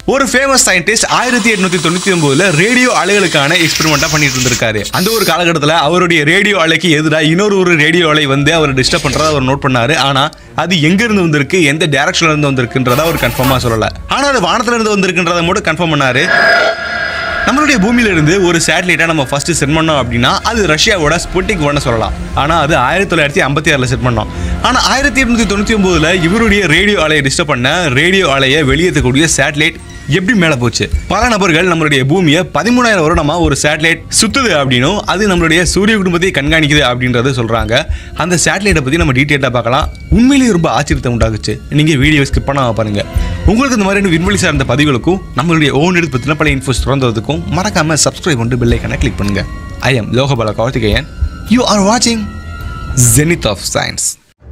ஒரு famous scientist ஆயிரத்தி எட்நூத்தி தொண்ணூத்தி ஒன்பதுல ரேடியோ அலைகளுக்கான எக்ஸ்பெரிமெண்டா பண்ணிட்டு இருந்திருக்காரு அந்த ஒரு காலகட்டத்தில் அவருடைய ரேடியோ அலைக்கு எதிராக இன்னொரு ஒரு ரேடியோ அலை வந்து அவர் டிஸ்டர்ப் பண்றதை அவர் நோட் பண்ணாரு ஆனா அது எங்க இருந்து வந்திருக்கு எந்த டைரக்ஷன்ல இருந்து வந்திருக்குன்றத அவர் கன்ஃபார்மா சொல்லல ஆனா அது வானத்துல இருந்து வந்திருக்குன்றத மட்டும் கன்ஃபார்ம் பண்ணாரு நம்மளுடைய பூமியில இருந்து ஒரு சேட்டலைட்டை நம்ம ஃபர்ஸ்ட் செட் பண்ணோம் அப்படின்னா அது ரஷ்யாவோட ஸ்புட்டிக் ஒன்னு சொல்லலாம் ஆனா அது ஆயிரத்தி தொள்ளாயிரத்தி ஐம்பத்தி ஆறுல செட் பண்ணோம் ஆனா ஆயிரத்தி எட்நூத்தி தொண்ணூத்தி ஒன்பதுல இவருடைய ரேடியோ அலையை டிஸ்டர்ப் பண்ண ரேடியோ அலையை வெளியேற்றக்கூடிய சேட்டலைட் எப்படி மேல போச்சு பல நபர்கள் நம்மளுடைய பூமியை பதிமூணாயிரம் வருடமா ஒரு சேட்டலைட் சுத்துது அப்படின்னும் அது நம்மளுடைய சூரிய குடும்பத்தை கண்காணிக்குது அப்படின்றத சொல்றாங்க அந்த சேட்டலைட்டை பத்தி நம்ம டீட்டெயிலாக பார்க்கலாம் உண்மையிலேயே ரொம்ப ஆச்சரியத்தை உண்டாகுச்சு நீங்க வீடியோ ஸ்கிப் பண்ணாம பாருங்க உங்களுக்கு இந்த மாதிரியான விண்வெளி சார்ந்த பதிவுகளுக்கும் நம்மளுடைய ஓன் எடுத்து பத்தின பல இன்ஃபோஸ் திறந்ததுக்கும் மறக்காம சப்ஸ்கிரைப் பண்ணிட்டு பெல் ஐக்கனை கிளிக் பண்ணுங்க I am Lokapala Karthikeyan you are வாட்சிங் ஜெனித் ஆஃப் சயின்ஸ்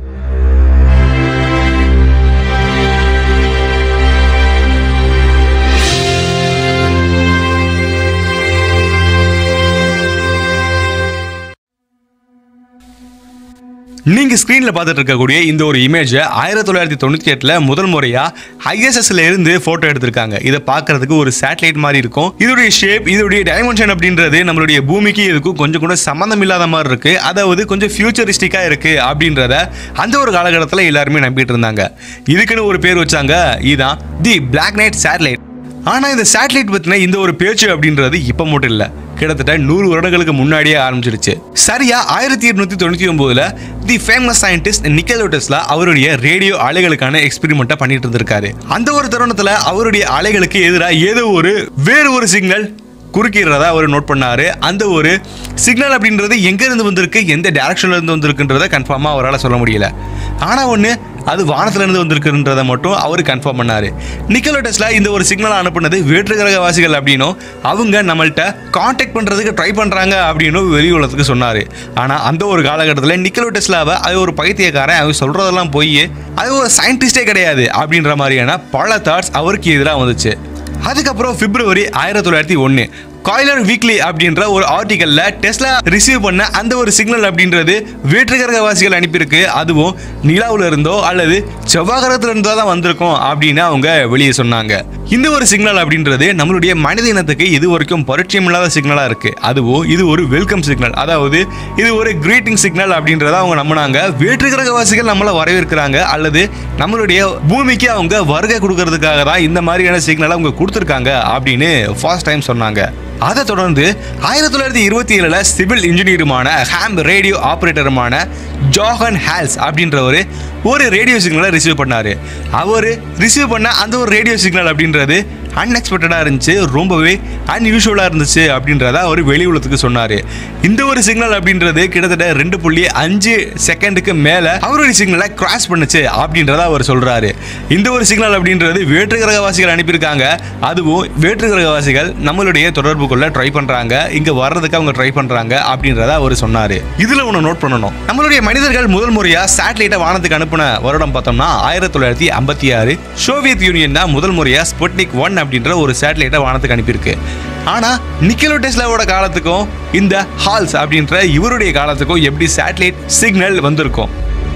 நீங்க ஸ்கிரீன்ல பார்த்துட்டு இருக்கக்கூடிய இந்த ஒரு இமேஜை ஆயிரத்தி தொள்ளாயிரத்தி தொண்ணூத்தி எட்டுல முதல் முறையா ஐஎஸ்எஸ்ல இருந்து போட்டோ எடுத்திருக்காங்க இதை பார்க்கிறதுக்கு ஒரு சேட்டலைட் மாதிரி இருக்கும் இதோடைய ஷேப் இதோடைய டைமென்ஷன் அப்படின்றது நம்மளுடைய பூமிக்கு இதுக்கும் கொஞ்சம் கூட சம்மந்தம் இல்லாத மாதிரி இருக்கு அதாவது கொஞ்சம் ஃபியூச்சரிஸ்டிக்கா இருக்கு அப்படின்றத அந்த ஒரு காலகட்டத்தில் எல்லாருமே நம்பிட்டு இருந்தாங்க இதுக்குன்னு ஒரு பேர் வச்சாங்க இதுதான் தி பிளாக் நைட் சேட்டலைட் ஆனா இந்த சேட்டலைட் பத்தின இந்த ஒரு பேச்சு அப்படின்றது இப்ப மட்டும் இல்ல கிட்டத்தட்ட நூறு வருடங்களுக்கு முன்னாடியே ஆரம்பிச்சிருச்சு சரியா ஆயிரத்தி எட்நூத்தி தொண்ணூத்தி ஒன்பதுல the famous scientist Nikola Tesla அவருடைய ரேடியோ அலைகளுக்கான எக்ஸ்பெரிமெண்ட்டை பண்ணிட்டு இருந்திருக்காரு அந்த ஒரு தருணத்துல அவருடைய அலைகளுக்கு எதிராக ஏதோ ஒரு வேறு ஒரு சிக்னல் குறுக்கிறதா அவர் நோட் பண்ணாரு அந்த ஒரு சிக்னல் அப்படின்றது எங்க இருந்து வந்திருக்கு எந்த டைரக்ஷன்ல இருந்து வந்திருக்குன்றத கன்ஃபார்மா அவரால் சொல்ல முடியல ஆனா ஒண்ணு அது வானத்துல இருந்து வந்திருக்குன்றத மட்டும் அவர் கன்ஃபார்ம் பண்ணாரு நிக்கலோ டெஸ்லா இந்த ஒரு சிக்னலை அனுப்புனது வேற்று கிரகவாசிகள் அப்படின்னும் அவங்க நம்மள்ட்ட காண்டாக்ட் பண்றதுக்கு ட்ரை பண்றாங்க அப்படின்னு வெளி உலகத்துக்கு சொன்னாரு ஆனா அந்த ஒரு காலகட்டத்தில் நிக்கலோ டெஸ்லாவை அது ஒரு பைத்தியக்காரன் அவன் சொல்றதெல்லாம் போய் அது ஒரு சயின்டிஸ்டே கிடையாது அப்படின்ற மாதிரியான பல தாட்ஸ் அவருக்கு எதிராக வந்துச்சு அதுக்கப்புறம் பிப்ரவரி ஆயிரத்தி தொள்ளாயிரத்தி ஒன்று காய்லர் வீக்லி அப்படின்ற ஒரு ஆர்டிக்கல்ல டெஸ்லா ரிசீவ் பண்ண அந்த ஒரு சிக்னல் அப்படின்றது வேற்றுகிரகவாசிகள் அனுப்பியிருக்கு அதுவும் நிலாவுல இருந்தோ அல்லது செவ்வாய் கிரகத்துல இருந்தோ தான் வந்திருக்கும் அப்படின்னு அவங்க வெளியே சொன்னாங்க இந்த ஒரு சிக்னல் அப்படின்றது நம்மளுடைய மனித இனத்துக்கு இது வரைக்கும் பரிச்சயம் இல்லாத சிக்னலா இருக்கு அதுவும் இது ஒரு வெல்கம் சிக்னல் அதாவது இது ஒரு கிரீட்டிங் சிக்னல் அப்படின்றத அவங்க நம்பினாங்க வேற்றுகிரகவாசிகள் நம்மளை வரவேற்கிறாங்க அல்லது நம்மளுடைய பூமிக்கு அவங்க வருகை கொடுக்கறதுக்காக தான் இந்த மாதிரியான சிக்னலை அவங்க கொடுத்துருக்காங்க அப்படின்னு ஃபர்ஸ்ட் டைம் சொன்னாங்க அதை தொடர்ந்து ஆயிரத்தி தொள்ளாயிரத்தி இருபத்தி ஏழுல சிவில் இன்ஜினியருமான ஹாம் ரேடியோ ஆப்ரேட்டருமான ஜோஹன் ஹால்ஸ் அப்படின்றவர் ஒரு ரேடியோ சிக்னலை ரிசீவ் பண்ணாரு அவர் ரிசீவ் பண்ண அந்த ஒரு ரேடியோ சிக்னல் அப்படின்றது அன்எக்ஸ்பெக்டடாக இருந்துச்சு ரொம்பவே அன்யூஷுவலாக இருந்துச்சு அப்படின்றத அவர் வெளி உலகத்துக்கு சொன்னார் இந்த ஒரு சிக்னல் அப்படின்றது கிட்டத்தட்ட ரெண்டு புள்ளி அஞ்சு செகண்டுக்கு மேலே அவருடைய சிக்னலை கிராஸ் பண்ணுச்சு அப்படின்றத அவர் சொல்கிறாரு இந்த ஒரு சிக்னல் அப்படின்றது வேற்று கிரகவாசிகள் அனுப்பியிருக்காங்க அதுவும் வேற்று கிரகவாசிகள் நம்மளுடைய தொடர்பு கொள்ள ட்ரை பண்ணுறாங்க இங்கே வர்றதுக்கு அவங்க ட்ரை பண்ணுறாங்க அப்படின்றத அவர் சொன்னார் இதில் ஒன்று நோட் பண்ணணும் நம்மளுடைய மனிதர்கள் முதல் முறையாக சேட்டலைட்டை வானத்துக்கு அனுப்பின வருடம் பார்த்தோம்னா ஆயிரத்தி தொள்ளாயிரத்தி ஐம்பத்தி ஆறு சோவியத் யூனியன் தான் முதல் முறையாக ஸ்புட்னிக் ஒன் அப்படின்ற ஒரு சேட்டலைட்டை வானத்துக்கு அனுப்பியிருக்கு ஆனா நிக்கலோ டெஸ்லாவோட காலத்துக்கும் இந்த ஹால்ஸ் அப்படின்ற இவருடைய காலத்துக்கும் எப்படி சேட்டலைட் சிக்னல் வந்திருக்கும்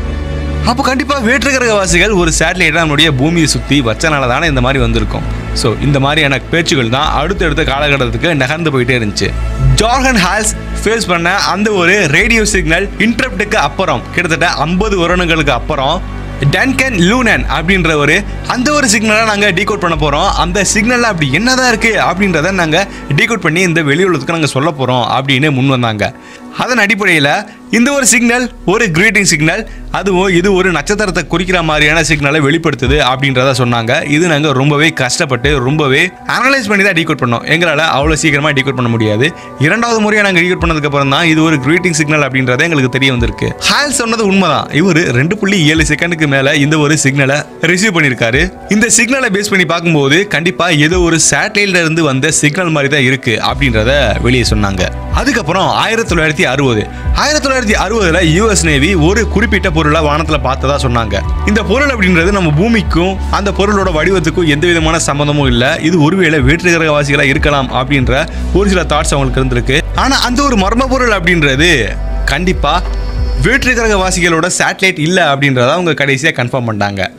அப்போ கண்டிப்பாக வேற்றுக்கிரகவாசிகள் ஒரு சேட்டலைட்டை நம்மளுடைய பூமியை சுற்றி வச்சனால தானே இந்த மாதிரி வந்திருக்கும் ஸோ இந்த மாதிரியான பேச்சுகள் தான் அடுத்தடுத்த காலகட்டத்துக்கு நகர்ந்து போயிட்டே இருந்துச்சு ஜார்கன் ஹால்ஸ் ஃபேஸ் பண்ண அந்த ஒரு ரேடியோ சிக்னல் இன்டரப்டுக்கு அப்புறம் கிட்டத்தட்ட ஐம்பது வருடங்களுக்கு அப்புறம் டன்கன் லூனன் அப்படின்ற ஒரு அந்த ஒரு சிக்னலை நாங்கள் டீகோட் பண்ண போகிறோம் அந்த சிக்னலில் அப்படி என்னதான் இருக்குது அப்படின்றத நாங்கள் டீகோட் பண்ணி இந்த வெளியுலகத்துக்கு நாங்கள் சொல்ல போகிறோம் அப்படின்னு முன் வந்தாங்க அதன் அடிப்படையில் இந்த ஒரு சிக்னல் ஒரு கிரீட்டிங் சிக்னல் அதுவும் இது ஒரு நட்சத்திரத்தை குறிக்கிற மாதிரியான சிக்னலை வெளிப்படுத்துது அப்படின்றத சொன்னாங்க இது நாங்கள் ரொம்பவே கஷ்டப்பட்டு ரொம்பவே அனலைஸ் பண்ணி தான் டீகோட் பண்ணோம் எங்களால் அவ்வளோ சீக்கிரமாக டீகோட் பண்ண முடியாது இரண்டாவது முறையாக நாங்கள் டீகோட் பண்ணதுக்கு அப்புறம் தான் இது ஒரு கிரீட்டிங் சிக்னல் அப்படின்றத எங்களுக்கு தெரிய வந்திருக்கு ஹால் சொன்னது உண்மைதான் இவர் ரெண்டு புள்ளி ஏழு செகண்டுக்கு மேலே இந்த ஒரு சிக்னலை ரிசீவ் பண்ணியிருக்காரு இந்த சிக்னலை பேஸ் பண்ணி பார்க்கும்போது கண்டிப்பாக ஏதோ ஒரு சேட்டலைட்ல இருந்து வந்த சிக்னல் மாதிரி தான் இருக்கு அப்படின்றத வெளியே சொன்னாங்க அதுக்கப்புறம் ஆயிரத்தி தொள்ளாயிரத்தி அறுபது ஆயிரத்தி தொள்ளாயிரத்தி அறுபதுல யூஎஸ் நேவி ஒரு குறிப்பிட்ட பொருளை வானத்துல பார்த்ததா சொன்னாங்க இந்த பொருள் அப்படின்றது நம்ம பூமிக்கும் அந்த பொருளோட வடிவத்துக்கும் எந்த விதமான சம்மந்தமும் இல்லை இது ஒருவேளை வேற்று கிரகவாசிகளா இருக்கலாம் அப்படின்ற ஒரு சில தாட்ஸ் அவங்களுக்கு இருந்திருக்கு ஆனா அந்த ஒரு மர்ம பொருள் அப்படின்றது கண்டிப்பா வேற்று கிரகவாசிகளோட சேட்டலைட் இல்லை அப்படின்றத அவங்க கடைசியாக கன்ஃபார்ம் பண்ணாங்க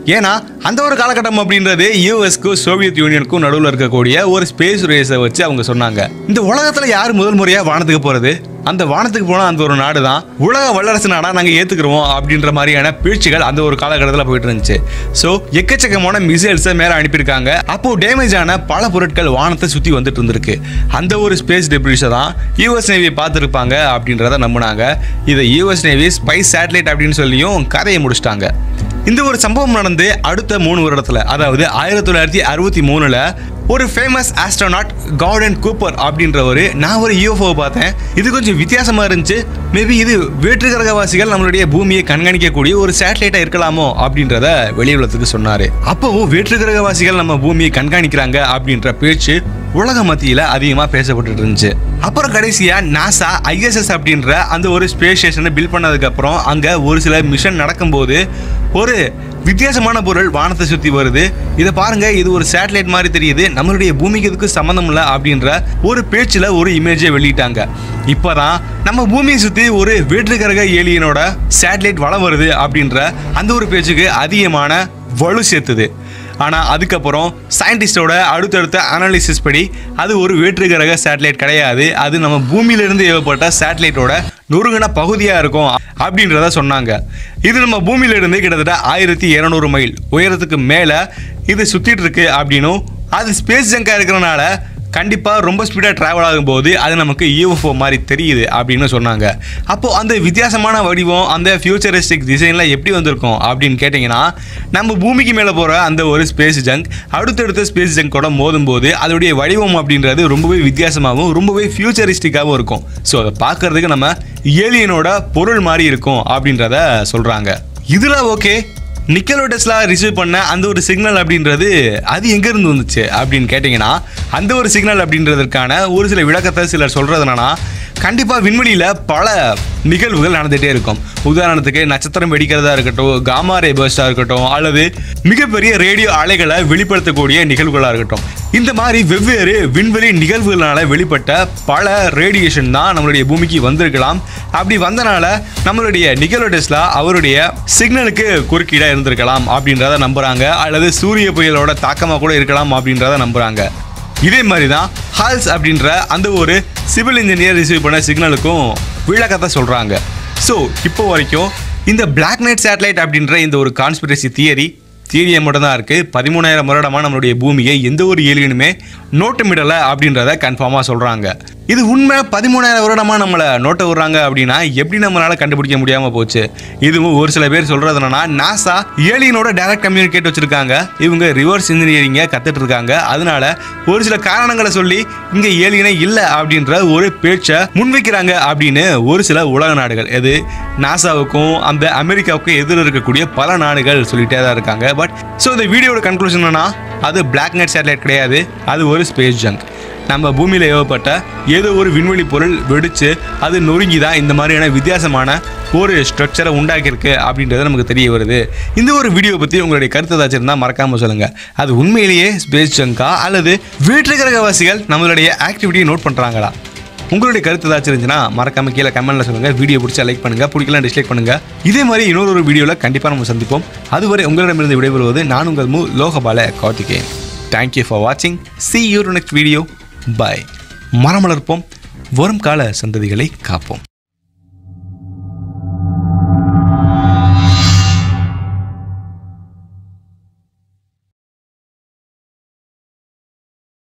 ஏன்னா அந்த ஒரு காலகட்டம் அப்படின்றது யூஎஸ்க்கும் சோவியத் யூனியனுக்கும் நடுவில் இருக்கக்கூடிய ஒரு ஸ்பேஸ் ரேஸை வச்சு அவங்க சொன்னாங்க இந்த உலகத்துல யார் முதல் முறையா வானத்துக்கு போறது அந்த வானத்துக்கு போன அந்த ஒரு நாடு தான் உலக வல்லரசு நாடா நாங்க ஏத்துக்கிறோம் அப்படின்ற மாதிரியான பேச்சுகள் அந்த ஒரு காலகட்டத்தில் போயிட்டு இருந்துச்சு ஸோ எக்கச்சக்கமான மிசைல்ஸை மேல அனுப்பியிருக்காங்க அப்போ டேமேஜ் ஆன பல பொருட்கள் வானத்தை சுத்தி வந்துட்டு இருந்திருக்கு அந்த ஒரு ஸ்பேஸ் டெபிரிஸை தான் யூஎஸ் நேவி பார்த்துருப்பாங்க அப்படின்றத நம்பினாங்க இதை யூஎஸ் நேவி ஸ்பைஸ் சேட்டலைட் அப்படின்னு சொல்லியும் கதையை முடிச்சிட்டாங்க இந்த ஒரு சம்பவம் நடந்து அடுத்த மூணு வருடத்துல அதாவது ஆயிரத்தி தொள்ளாயிரத்தி அறுபத்தி மூணுல ஒரு ஃபேமஸ் ஆஸ்ட்ரோனாட் கார்டன் கூப்பர் அப்படின்றவர் நான் ஒரு யூஎஃப்ஓ பார்த்தேன் இது கொஞ்சம் வித்தியாசமா இருந்துச்சு மேபி இது வேற்று கிரகவாசிகள் நம்மளுடைய பூமியை கண்காணிக்கக்கூடிய ஒரு சேட்டலைட்டா இருக்கலாமோ அப்படின்றத வெளியுலகத்துக்கு சொன்னாரு அப்பவும் வேற்று கிரகவாசிகள் நம்ம பூமியை கண்காணிக்கிறாங்க அப்படின்ற பேச்சு உலக மத்தியில அதிகமா பேசப்பட்டு இருந்துச்சு அப்புறம் கடைசியா நாசா ஐஎஸ்எஸ் அப்படின்ற அந்த ஒரு ஸ்பேஸ் ஸ்டேஷனை பில்ட் பண்ணதுக்கு அப்புறம் அங்க ஒரு சில மிஷன் நடக்கும்போது ஒரு வித்தியாசமான பொருள் வானத்தை சுத்தி வருது இதை பாருங்க இது ஒரு சேட்டலைட் மாதிரி தெரியுது நம்மளுடைய பூமிக்கு இதுக்கு சம்மந்தம் இல்லை அப்படின்ற ஒரு பேச்சுல ஒரு இமேஜை வெளியிட்டாங்க இப்பதான் நம்ம பூமியை சுத்தி ஒரு வேற்று கிரக ஏலியனோட சேட்டலைட் வளம் வருது அப்படின்ற அந்த ஒரு பேச்சுக்கு அதிகமான வலு சேர்த்துது ஆனால் அதுக்கப்புறம் சயின்டிஸ்டோட அடுத்தடுத்த அனாலிசிஸ் படி அது ஒரு வேற்று கிரக சேட்டலைட் கிடையாது அது நம்ம பூமியிலிருந்து ஏவப்பட்ட சேட்டலைட்டோட நொறுங்கின பகுதியாக இருக்கும் அப்படின்றத சொன்னாங்க இது நம்ம பூமியிலிருந்து கிட்டத்தட்ட ஆயிரத்தி இரநூறு மைல் உயரத்துக்கு மேலே இது சுற்றிட்டு இருக்கு அப்படின்னும் அது ஸ்பேஸ் ஜங்காக இருக்கிறனால கண்டிப்பாக ரொம்ப ஸ்பீடாக ட்ராவல் ஆகும்போது அது நமக்கு யூஎஃப்ஓ மாதிரி தெரியுது அப்படின்னு சொன்னாங்க அப்போது அந்த வித்தியாசமான வடிவம் அந்த ஃபியூச்சரிஸ்டிக் டிசைனில் எப்படி வந்திருக்கும் அப்படின்னு கேட்டிங்கன்னா நம்ம பூமிக்கு மேலே போகிற அந்த ஒரு ஸ்பேஸ் ஜங்க் அடுத்தடுத்த ஸ்பேஸ் ஜங்கோட மோதும் போது அதோடைய வடிவம் அப்படின்றது ரொம்பவே வித்தியாசமாகவும் ரொம்பவே ஃபியூச்சரிஸ்டிக்காகவும் இருக்கும் ஸோ அதை பார்க்கறதுக்கு நம்ம ஏலியனோட பொருள் மாதிரி இருக்கும் அப்படின்றத சொல்கிறாங்க இதில் ஓகே நிக்கலோ டெஸ்லா ரிசீவ் பண்ண அந்த ஒரு சிக்னல் அப்படின்றது அது எங்கேருந்து வந்துச்சு அப்படின்னு கேட்டிங்கன்னா அந்த ஒரு சிக்னல் அப்படின்றதற்கான ஒரு சில விளக்கத்தை சிலர் சொல்கிறது என்னன்னா கண்டிப்பாக விண்வெளியில் பல நிகழ்வுகள் நடந்துகிட்டே இருக்கும் உதாரணத்துக்கு நட்சத்திரம் வெடிக்கிறதா இருக்கட்டும் காமா ரே பர்ஸ்டாக இருக்கட்டும் அல்லது மிகப்பெரிய ரேடியோ அலைகளை வெளிப்படுத்தக்கூடிய நிகழ்வுகளாக இருக்கட்டும் இந்த மாதிரி வெவ்வேறு விண்வெளி நிகழ்வுகளால வெளிப்பட்ட பல ரேடியேஷன் தான் நம்மளுடைய பூமிக்கு வந்திருக்கலாம் அப்படி வந்தனால நம்மளுடைய நிக்கலோ டெஸ்லா அவருடைய சிக்னலுக்கு குறுக்கீடா இருந்திருக்கலாம் அப்படின்றத நம்புறாங்க அல்லது சூரிய புயலோட தாக்கமா கூட இருக்கலாம் அப்படின்றத நம்புறாங்க இதே மாதிரி தான் ஹால்ஸ் அப்படின்ற அந்த ஒரு சிவில் இன்ஜினியர் ரிசீவ் பண்ண சிக்னலுக்கும் விளக்கத்தை சொல்றாங்க ஸோ இப்போ வரைக்கும் இந்த பிளாக் நைட் சேட்டலைட் அப்படின்ற இந்த ஒரு கான்ஸ்பிரசி தியரி தியரியை மட்டும் தான் இருக்குது பதிமூணாயிரம் வருடமாக நம்மளுடைய பூமியை எந்த ஒரு ஏலியனுமே நோட்டமிடலை அப்படின்றத கன்ஃபார்மாக சொல்கிறாங்க இது உண்மை பதிமூணாயிரம் வருடமாக நம்மளை நோட்ட விடுறாங்க அப்படின்னா எப்படி நம்மளால கண்டுபிடிக்க முடியாமல் போச்சு இதுவும் ஒரு சில பேர் சொல்கிறது என்னன்னா நாசா ஏலியனோட டைரக்ட் கம்யூனிகேட் வச்சிருக்காங்க இவங்க ரிவர்ஸ் இன்ஜினியரிங்கை கற்றுட்டு இருக்காங்க அதனால ஒரு சில காரணங்களை சொல்லி இங்கே ஏலியனே இல்லை அப்படின்ற ஒரு பேச்சை முன்வைக்கிறாங்க அப்படின்னு ஒரு சில உலக நாடுகள் எது நாசாவுக்கும் அந்த அமெரிக்காவுக்கும் எதிரில் இருக்கக்கூடிய பல நாடுகள் சொல்லிட்டே தான் இருக்காங்க பட் ஸோ இந்த வீடியோட கன்க்ளூஷன் என்னன்னா அது பிளாக் நைட் சேட்டலைட் கிடையாது அது ஒரு ஸ்பேஸ் ஜங்க் நம்ம பூமியில் ஏவப்பட்ட ஏதோ ஒரு விண்வெளி பொருள் வெடிச்சு அது நொறுங்கி தான் இந்த மாதிரியான வித்தியாசமான ஒரு ஸ்ட்ரக்சரை உண்டாக்கியிருக்கு அப்படின்றது நமக்கு தெரிய வருது இந்த ஒரு வீடியோ பற்றி உங்களுடைய கருத்து ஏதாச்சும் இருந்தால் மறக்காமல் சொல்லுங்கள் அது உண்மையிலேயே ஸ்பேஸ் ஜங்கா அல்லது வேற்று கிரகவாசிகள் நம்மளுடைய ஆக்டிவிட்டியை நோட் பண்ணுறாங்களா உங்களுடைய கருத்து ஏதாச்சும் இருந்துச்சுன்னா மறக்காம கீழே கமெண்ட்ல சொல்லுங்க வீடியோ பிடிச்சா லைக் பண்ணுங்க பிடிக்கலாம் டிஸ்லைக் பண்ணுங்க இதே மாதிரி இன்னொரு ஒரு வீடியோவில் கண்டிப்பாக நம்ம சந்திப்போம் அதுவரை உங்களிடமிருந்து விடைபெறுவது நான் உங்கள் மு லோகபால கார்த்திகேயன் தேங்க்யூ ஃபார் வாட்சிங் see your next video bye மரம் வளர்ப்போம் வரும் கால சந்ததிகளை காப்போம்